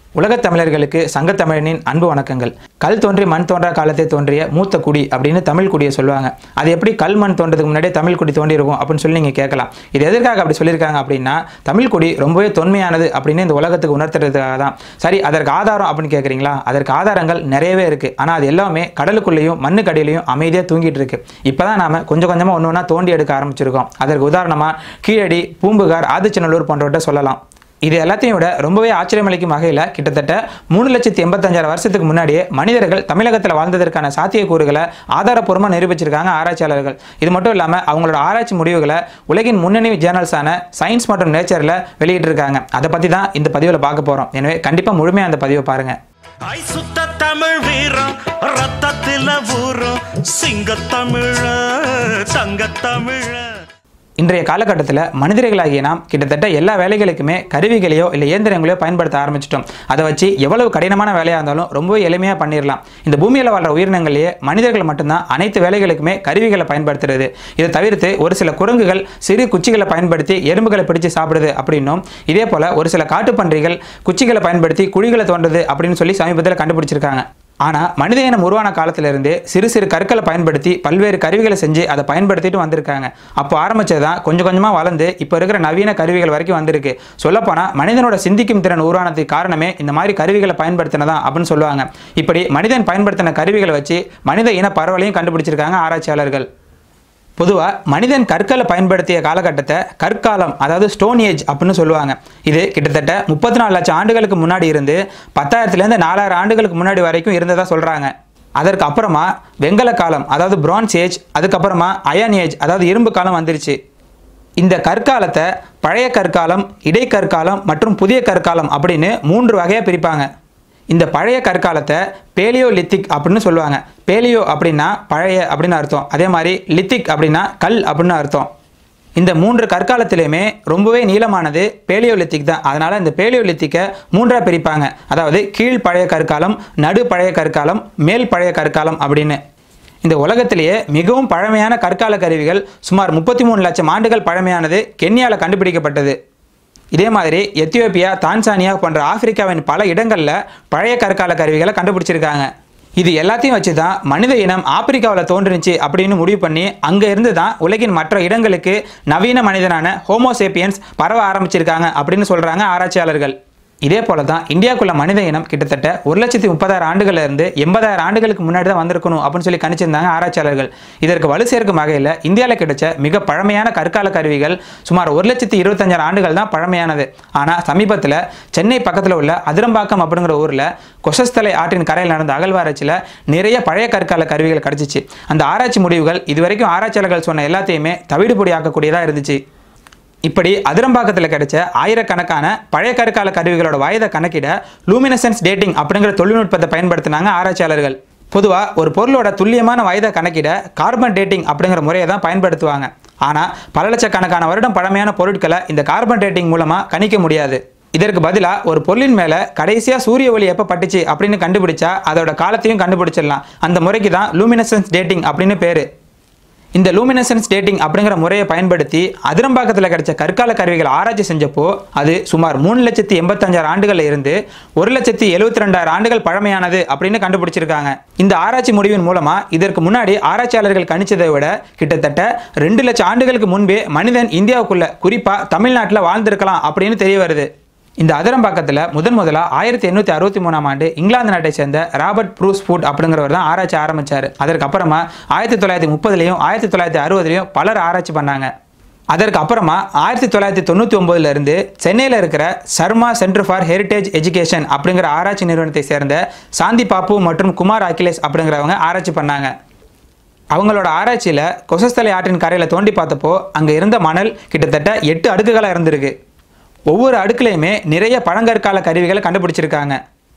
உலகத் தமிழர்களுக்கு சங்கத்தமிழனின் அன்பு வணக்கங்கள் கல் தோன்றி மண் தோன்றா காலத்தை தோன்றிய மூத்த குடி அப்படின்னு தமிழ் குடியை சொல்லுவாங்க அது எப்படி கல் மண் தோன்றதுக்கு முன்னாடியே தமிழ் குடி தோன்றியிருக்கும் அப்படின்னு சொல்லி நீங்கள் கேட்கலாம் இது எதற்காக அப்படி சொல்லியிருக்காங்க அப்படின்னா தமிழ் குடி ரொம்பவே தொன்மையானது அப்படின்னு இந்த உலகத்துக்கு உணர்த்துறதுக்காக தான் சரி அதற்கு ஆதாரம் அப்படின்னு கேட்குறீங்களா அதற்கு ஆதாரங்கள் நிறையவே இருக்குது ஆனால் அது எல்லாமே கடலுக்குள்ளேயும் மண்ணுக்கடியிலையும் அமைதியாக தூங்கிட்டு இருக்கு இப்போ தான் நாம கொஞ்சம் கொஞ்சமாக ஒன்று ஒன்றா தோண்டி எடுக்க ஆரம்பிச்சிருக்கோம் அதற்கு உதாரணமாக கீழடி பூம்புகார் ஆதிச்சநல்லூர் போன்றவற்றை சொல்லலாம் இது எல்லாத்தையும் விட ரொம்பவே ஆச்சரியமளிக்கும் வகையில் கிட்டத்தட்ட மூணு லட்சத்தி எண்பத்தஞ்சாயிரம் வருஷத்துக்கு முன்னாடியே மனிதர்கள் தமிழகத்தில் வாழ்ந்ததற்கான சாத்தியக்கூறுகளை ஆதாரப்பூர்வமாக நிரூபிச்சிருக்காங்க ஆராய்ச்சியாளர்கள் இது மட்டும் இல்லாமல் அவங்களோட ஆராய்ச்சி முடிவுகளை உலகின் முன்னணி ஜேர்னல்ஸான சயின்ஸ் மற்றும் நேச்சரில் வெளியிட்டிருக்காங்க அதை பற்றி தான் இந்த பதிவில் பார்க்க போகிறோம் எனவே கண்டிப்பாக முழுமையாக அந்த பதிவை பாருங்கள் ஐ சுத்த தமிழ் வீரம் ரத்தத்தில ஊறும் சிங்க தமிழ தங்க தமிழ இன்றைய காலகட்டத்தில் மனிதர்களாகிய நாம் கிட்டத்தட்ட எல்லா வேலைகளுக்குமே கருவிகளையோ இல்லை இயந்திரங்களையோ பயன்படுத்த ஆரம்பிச்சிட்டோம் அதை வச்சு எவ்வளவு கடினமான வேலையாக இருந்தாலும் ரொம்பவே எளிமையாக பண்ணிடலாம் இந்த பூமியில் வாழ்ற உயிரினங்களையே மனிதர்கள் மட்டும்தான் அனைத்து வேலைகளுக்குமே கருவிகளை பயன்படுத்துறது இதை தவிர்த்து ஒரு சில குரங்குகள் சிறு குச்சிகளை பயன்படுத்தி எறும்புகளை பிடிச்சு சாப்பிடுது அப்படின்னும் இதே போல் ஒரு சில காட்டுப்பன்றிகள் குச்சிகளை பயன்படுத்தி குழிகளை தோன்றுது அப்படின்னு சொல்லி சமீபத்தில் கண்டுபிடிச்சிருக்காங்க ஆனால் மனித இனம் உருவான காலத்திலிருந்து சிறு சிறு கற்களை பயன்படுத்தி பல்வேறு கருவிகளை செஞ்சு அதை பயன்படுத்திட்டு வந்திருக்காங்க அப்போ ஆரம்பிச்சது தான் கொஞ்சம் கொஞ்சமாக வளர்ந்து இப்போ இருக்கிற நவீன கருவிகள் வரைக்கும் வந்திருக்கு சொல்லப்போனால் மனிதனோட சிந்திக்கும் திறன் உருவானதுக்கு காரணமே இந்த மாதிரி கருவிகளை பயன்படுத்தினதான் அப்படின்னு சொல்லுவாங்க இப்படி மனிதன் பயன்படுத்தின கருவிகளை வச்சு மனித இன பரவலையும் கண்டுபிடிச்சிருக்காங்க ஆராய்ச்சியாளர்கள் பொதுவாக மனிதன் கற்களை பயன்படுத்திய காலகட்டத்தை கற்காலம் அதாவது ஸ்டோன் ஏஜ் அப்படின்னு சொல்லுவாங்க இது கிட்டத்தட்ட முப்பத்தி நாலு லட்சம் ஆண்டுகளுக்கு முன்னாடி இருந்து பத்தாயிரத்துலேருந்து நாலாயிரம் ஆண்டுகளுக்கு முன்னாடி வரைக்கும் இருந்ததா சொல்கிறாங்க அதற்கு அப்புறமா வெங்கல காலம் அதாவது பிரான்ஸ் ஏஜ் அதுக்கப்புறமா அயன் ஏஜ் அதாவது இரும்பு காலம் வந்துருச்சு இந்த கற்காலத்தை பழைய கற்காலம் இடைக்கற்காலம் மற்றும் புதிய கற்காலம் அப்படின்னு மூன்று வகையாக பிரிப்பாங்க இந்த பழைய கற்காலத்தை பேலியோ லித்திக் அப்படின்னு சொல்லுவாங்க பேலியோ அப்படின்னா பழைய அப்படின்னு அர்த்தம் அதே மாதிரி லித்திக் அப்படின்னா கல் அப்படின்னு அர்த்தம் இந்த மூன்று கற்காலத்திலையுமே ரொம்பவே நீளமானது பேலியோலித்திக் தான் அதனால் இந்த பேலியோலித்திக்கை மூன்றாக பிரிப்பாங்க அதாவது கீழ் பழைய கற்காலம் நடு பழைய கற்காலம் மேல் பழைய கற்காலம் அப்படின்னு இந்த உலகத்திலேயே மிகவும் பழமையான கற்கால கருவிகள் சுமார் முப்பத்தி மூணு லட்சம் ஆண்டுகள் பழமையானது கென்யாவில் கண்டுபிடிக்கப்பட்டது இதே மாதிரி எத்தியோப்பியா தான்சானியா போன்ற ஆப்பிரிக்காவின் பல இடங்களில் பழைய கற்கால கருவிகளை கண்டுபிடிச்சிருக்காங்க இது எல்லாத்தையும் வச்சு தான் மனித இனம் ஆப்பிரிக்காவில் தோன்றுனுச்சு அப்படின்னு முடிவு பண்ணி அங்கே இருந்து தான் உலகின் மற்ற இடங்களுக்கு நவீன மனிதனான ஹோமோசேப்பியன்ஸ் பரவ ஆரம்பிச்சிருக்காங்க அப்படின்னு சொல்கிறாங்க ஆராய்ச்சியாளர்கள் இதே போல தான் இந்தியாவுக்குள்ள மனித இனம் கிட்டத்தட்ட ஒரு லட்சத்தி முப்பதாயிரம் ஆண்டுகள்ல இருந்து எண்பதாயிரம் ஆண்டுகளுக்கு முன்னாடி தான் வந்திருக்கணும் அப்படின்னு சொல்லி கணிச்சிருந்தாங்க ஆராய்ச்சியாளர்கள் இதற்கு வலு சேர்க்கும் வகையில் இந்தியாவில் கிடைச்ச மிக பழமையான கற்கால கருவிகள் சுமார் ஒரு லட்சத்தி இருபத்தஞ்சாயிரம் ஆண்டுகள் தான் பழமையானது ஆனால் சமீபத்தில் சென்னை பக்கத்தில் உள்ள அதிரம்பாக்கம் அப்படிங்கிற ஊரில் கொசஸ்தலை ஆற்றின் கரையில் நடந்த அகழ்வாராய்ச்சியில் நிறைய பழைய கற்கால கருவிகள் கிடைச்சிச்சு அந்த ஆராய்ச்சி முடிவுகள் இதுவரைக்கும் ஆராய்ச்சியாளர்கள் சொன்ன எல்லாத்தையுமே தவிடுபொடி ஆக்கக்கூடியதாக இருந்துச்சு இப்படி அதிரம்பாக்கத்தில் கிடைச்ச ஆயிரக்கணக்கான பழைய கற்கால கருவிகளோட வயதை கணக்கிட லூமினசன்ஸ் டேட்டிங் அப்படிங்கிற தொழில்நுட்பத்தை பயன்படுத்தினாங்க ஆராய்ச்சியாளர்கள் பொதுவாக ஒரு பொருளோட துல்லியமான வயதை கணக்கிட கார்பன் டேட்டிங் அப்படிங்கிற முறையை தான் பயன்படுத்துவாங்க ஆனால் பல லட்சக்கணக்கான வருடம் பழமையான பொருட்களை இந்த கார்பன் டேட்டிங் மூலமாக கணிக்க முடியாது இதற்கு பதிலாக ஒரு பொருளின் மேலே கடைசியாக சூரிய ஒளி எப்போ பட்டுச்சு அப்படின்னு கண்டுபிடிச்சா அதோட காலத்தையும் கண்டுபிடிச்சிடலாம் அந்த முறைக்கு தான் லூமினசன்ஸ் டேட்டிங் அப்படின்னு பேர் இந்த லூமினசன்ஸ் டேட்டிங் அப்படிங்கிற முறையை பயன்படுத்தி அதிரம்பாக்கத்தில் கிடைச்ச கற்கால கருவிகள் ஆராய்ச்சி செஞ்சப்போ அது சுமார் மூணு லட்சத்தி எண்பத்தஞ்சாயிரம் ஆண்டுகள்ல இருந்து ஒரு லட்சத்தி எழுபத்தி ரெண்டாயிரம் ஆண்டுகள் பழமையானது அப்படின்னு கண்டுபிடிச்சிருக்காங்க இந்த ஆராய்ச்சி முடிவின் மூலமா இதற்கு முன்னாடி ஆராய்ச்சியாளர்கள் கணிச்சதை விட கிட்டத்தட்ட ரெண்டு லட்சம் ஆண்டுகளுக்கு முன்பே மனிதன் இந்தியாவுக்குள்ள குறிப்பா தமிழ்நாட்டில் வாழ்ந்திருக்கலாம் அப்படின்னு தெரிய வருது இந்த அதிரம்பாக்கத்தில் முதன் முதலாக ஆயிரத்தி எண்ணூற்றி அறுபத்தி மூணாம் ஆண்டு இங்கிலாந்து நாட்டை சேர்ந்த ராபர்ட் ப்ரூஸ் ஃபுட் அப்படிங்கிறவர் தான் ஆராய்ச்சி ஆரம்பித்தார் அதற்கப்புறமா ஆயிரத்தி தொள்ளாயிரத்தி முப்பதுலையும் ஆயிரத்தி தொள்ளாயிரத்தி அறுபதுலையும் பலர் ஆராய்ச்சி பண்ணாங்க அதற்கு அப்புறமா ஆயிரத்தி தொள்ளாயிரத்தி தொண்ணூற்றி ஒம்போதுல இருந்து சென்னையில் இருக்கிற Sharma centre for heritage education அப்படிங்கிற ஆராய்ச்சி நிறுவனத்தை சேர்ந்த சாந்தி பாப்பு மற்றும் குமார் அகிலேஷ் அப்படிங்கிறவங்க ஆராய்ச்சி பண்ணாங்க அவங்களோட ஆராய்ச்சியில் கொசஸ்தலை ஆற்றின் கரையில் தோண்டி பார்த்தப்போ அங்கே இருந்த மணல் கிட்டத்தட்ட எட்டு அடுக்குகளாக இருந்திருக்கு ஒவ்வொரு அடுக்குலையுமே நிறைய பழங்கற்கால கருவிகளை கண்டுபிடிச்சிருக்காங்க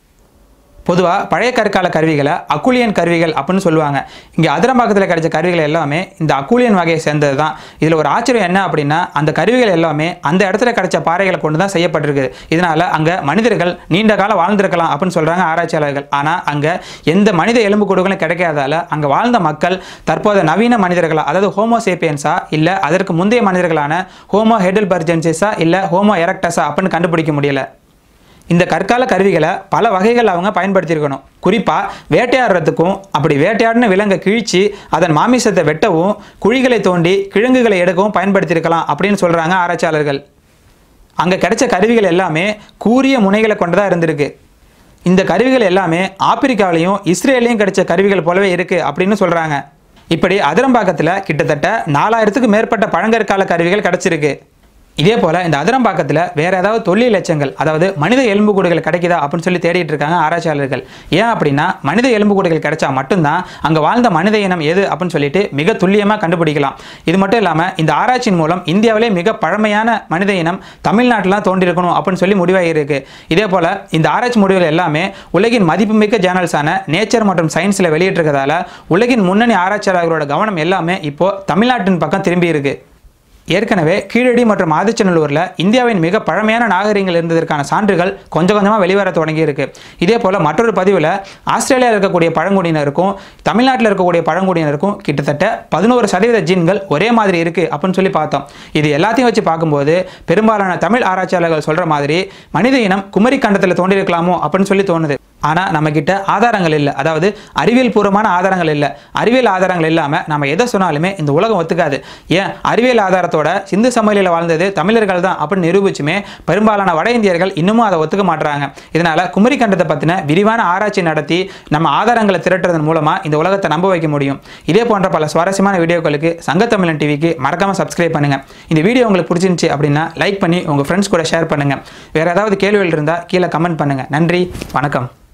பொதுவாக பழைய கற்கால கருவிகளை அக்குலியன் கருவிகள் அப்படின்னு சொல்லுவாங்க இங்கே அதிரம்பாக்கத்தில் கிடைச்ச கருவிகள் எல்லாமே இந்த அக்குலியன் வகையை சேர்ந்தது தான் இதில் ஒரு ஆச்சரியம் என்ன அப்படின்னா அந்த கருவிகள் எல்லாமே அந்த இடத்துல கிடைச்ச பாறைகளை கொண்டு தான் செய்யப்பட்டிருக்குது இதனால் அங்கே மனிதர்கள் நீண்ட காலம் வாழ்ந்திருக்கலாம் அப்படின்னு சொல்கிறாங்க ஆராய்ச்சியாளர்கள் ஆனால் அங்கே எந்த மனித எலும்புக்கூடுகளும் கிடைக்காதால அங்கே வாழ்ந்த மக்கள் தற்போது நவீன மனிதர்களா அதாவது ஹோமோசேப்பியன்ஸா இல்லை அதற்கு முந்தைய மனிதர்களான ஹோமோ ஹெடல்பர்ஜென்சிஸா இல்லை ஹோமோ எரக்டஸா அப்படின்னு கண்டுபிடிக்க முடியல இந்த கற்கால கருவிகளை பல வகைகள் அவங்க பயன்படுத்தியிருக்கணும் குறிப்பாக வேட்டையாடுறதுக்கும் அப்படி வேட்டையாடின விலங்கை கிழிச்சு அதன் மாமிசத்தை வெட்டவும் குழிகளை தோண்டி கிழங்குகளை எடுக்கவும் பயன்படுத்தியிருக்கலாம் அப்படின்னு சொல்கிறாங்க ஆராய்ச்சியாளர்கள் அங்கே கிடைச்ச கருவிகள் எல்லாமே கூரிய முனைகளை கொண்டதாக இருந்திருக்கு இந்த கருவிகள் எல்லாமே ஆப்பிரிக்காவிலையும் இஸ்ரேலையும் கிடைச்ச கருவிகள் போலவே இருக்குது அப்படின்னு சொல்கிறாங்க இப்படி அதிரம்பாக்கத்தில் கிட்டத்தட்ட நாலாயிரத்துக்கு மேற்பட்ட பழங்கற்கால கருவிகள் கிடச்சிருக்கு இதே போல் இந்த அதிரம்பாக்கத்தில் வேற ஏதாவது தொல்லியல் எச்சங்கள் அதாவது மனித எலும்புக்கூடுகள் கிடைக்குதா அப்படின்னு சொல்லி தேடிட்டு இருக்காங்க ஆராய்ச்சியாளர்கள் ஏன் அப்படின்னா மனித எலும்புக்கூடுகள் கிடைச்சா மட்டும்தான் அங்கே வாழ்ந்த மனித இனம் எது அப்படின்னு சொல்லிட்டு மிக துல்லியமாக கண்டுபிடிக்கலாம் இது மட்டும் இல்லாமல் இந்த ஆராய்ச்சியின் மூலம் இந்தியாவிலே மிக பழமையான மனித இனம் தமிழ்நாட்டில் தான் தோன்றியிருக்கணும் அப்படின்னு சொல்லி முடிவாகியிருக்கு இதே போல் இந்த ஆராய்ச்சி முடிவுகள் எல்லாமே உலகின் மதிப்புமிக்க ஜேர்னல்ஸான நேச்சர் மற்றும் சயின்ஸில் வெளியிட்டிருக்கிறதால உலகின் முன்னணி ஆராய்ச்சியாளர்களோட கவனம் எல்லாமே இப்போ தமிழ்நாட்டின் பக்கம் திரும்பி இருக்கு ஏற்கனவே கீழடி மற்றும் ஆதிச்சநல்லூரில் இந்தியாவின் மிக பழமையான நாகரிகங்கள் இருந்ததற்கான சான்றுகள் கொஞ்சம் கொஞ்சமாக வெளிவர தொடங்கி இருக்கு இதே போல் மற்றொரு பதிவில் ஆஸ்திரேலியாவில் இருக்கக்கூடிய பழங்குடியினருக்கும் தமிழ்நாட்டில் இருக்கக்கூடிய பழங்குடியினருக்கும் கிட்டத்தட்ட பதினோரு சதவீத ஜீன்கள் ஒரே மாதிரி இருக்கு அப்படின்னு சொல்லி பார்த்தோம் இது எல்லாத்தையும் வச்சு பார்க்கும்போது பெரும்பாலான தமிழ் ஆராய்ச்சியாளர்கள் சொல்ற மாதிரி மனித இனம் குமரி கண்டத்தில் தோன்றியிருக்கலாமோ அப்படின்னு சொல்லி தோணுது ஆனால் நம்மக்கிட்ட ஆதாரங்கள் இல்லை அதாவது அறிவியல் பூர்வமான ஆதாரங்கள் இல்லை அறிவியல் ஆதாரங்கள் இல்லாமல் நம்ம எதை சொன்னாலுமே இந்த உலகம் ஒத்துக்காது ஏன் அறிவியல் ஆதாரத்தோட சிந்து சமவெளியில் வாழ்ந்தது தமிழர்கள் தான் அப்படின்னு நிரூபிச்சுமே பெரும்பாலான வட இந்தியர்கள் இன்னமும் அதை ஒத்துக்க மாட்டுறாங்க இதனால குமரி கண்டத்தை பற்றின விரிவான ஆராய்ச்சி நடத்தி நம்ம ஆதாரங்களை திரட்டுறதன் மூலமாக இந்த உலகத்தை நம்ப வைக்க முடியும் இதே போன்ற பல சுவாரஸ்யமான வீடியோக்களுக்கு சங்கத்தமிழன் டிவிக்கு மறக்காம சப்ஸ்கிரைப் பண்ணுங்க இந்த வீடியோ உங்களுக்கு பிடிச்சிருந்துச்சு அப்படின்னா லைக் பண்ணி உங்கள் ஃப்ரெண்ட்ஸ் கூட ஷேர் பண்ணுங்க வேற ஏதாவது கேள்விகள் இருந்தால் கீழே கமெண்ட் பண்ணுங்க நன்றி வணக்கம்